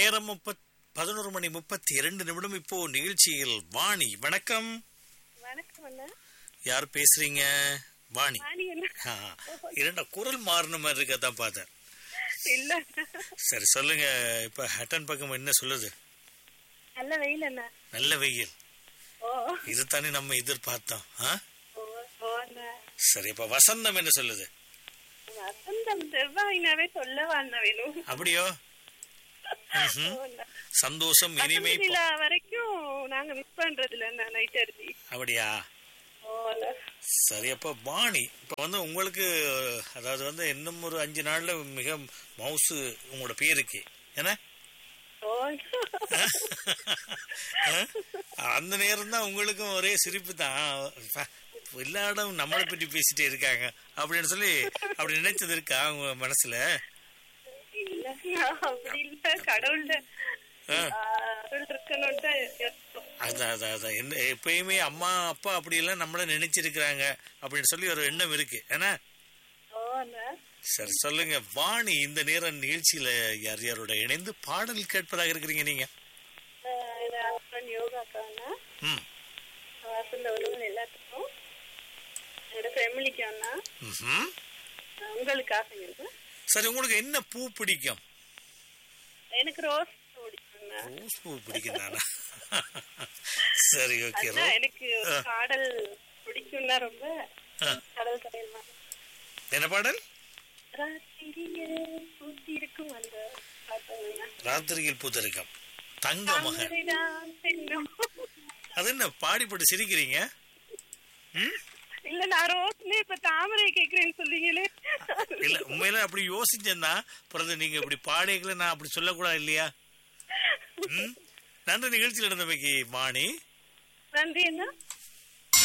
நேரம் முப்பத் பதினோரு மணி முப்பத்தி இரண்டு நிமிடம் இப்போ நிகழ்ச்சியில் வாணி வணக்கம் வணக்கம் அண்ணா யார் பேசுறீங்க வாணி வாணி அண்ணா ஆ, இரண்டா குரல் மாறின மாதிரி இருக்கதான் பார்த்தேன் இல்ல சரி சொல்லுங்க இப்ப ஹட்டன் பக்கம் என்ன சொல்லுது நல்ல வெயில் அண்ணா நல்ல வெயில் ஓ இதுதானே நம்ம எதிர்பார்த்தோம் ஆ? ஓ ஓ அண்ணா சரி இப்ப வசந்தம் என்ன சொல்லுது வசந்தம் செவ்வாயினாவே சொல்லவா அண்ணா வேணும் அப்படியோ ம்ஹும். ஓ அண்ணா. சந்தோஷம் இனிமை வசந்த நிலா வரைக்கும் நாங்க மிஸ் பண்றது இல்ல அண்ணா நைட் அடிச்சு அப்படியா ஓ அண்ணா சரி அப்ப வாணி இப்ப வந்து உங்களுக்கு அதாவது வந்து இன்னும் ஒரு அஞ்சு நாள்ல மிக மவுசு உங்களோட பேருக்கு என்ன ஓ அந்த நேரம் தான் உங்களுக்கும் ஒரே சிரிப்பு தான் எல்லா இடம் நம்மளை பற்றி பேசிட்டே இருக்காங்க அப்படின்னு சொல்லி அப்படி நினைச்சது இருக்கா உங்க மனசுல இல்ல அண்ணா, அப்படி இல்ல கடவுள்ல ஆ. அருள் இருக்கணும் அதான் அதான் அதான் என்ன எப்பயுமே அம்மா அப்பா அப்படி எல்லாம் நம்மள நினைச்சிருக்கிறாங்க அப்படின்னு சொல்லி ஒரு எண்ணம் இருக்கு ஏன்னா ஓ அண்ணா சரி சொல்லுங்க வாணி இந்த நேரம் நிகழ்ச்சியில யார் யாரோட இணைந்து பாடல் கேட்பதாக இருக்கிறீங்க நீங்க ஆஹ் இது ஹஸ்பண்ட் யோகாக்கா அண்ணா ம் வாசல்ல வருவங்க எல்லாத்துக்கும் என்னோட ஃபேமிலிக்கு அண்ணா ம்ஹும். உங்களுக்காக இருக்கு சரி உங்களுக்கு என்ன பூ பிடிக்கும் எனக்கு ரோஸ் பிடிக்குங்க ரோஸ் பூ பிடிக்கும் தானா சரி ஓகே அதான் எனக்கு ஒரு பாடல் பிடிக்கும்னா ரொம்ப கடல் கரையில் மாதிரி. என்ன பாடல் ராத்திரியில் பூத்திருக்கும் அந்த பாட்டுங்க. ராத்திரியில் பூத்திருக்கம் தங்க மகன் தாமரைதான் தென்னும். அது என்ன பாடி போட்டு சிரிக்கிறீங்க ம்? இல்ல நான் ரோஸ்னே இப்ப தாமரை கேக்குறேன்னு சொல்லிங்களே இல்ல உண்மையில அப்படி யோசிச்சேன்னா பிறகு நீங்க இப்படி பாடிகளை நான் அப்படி சொல்லக்கூடாது இல்லையா ம்? நன்றி நிகழ்ச்சியில் இருந்தமைக்கு மாணி நன்றி அண்ணா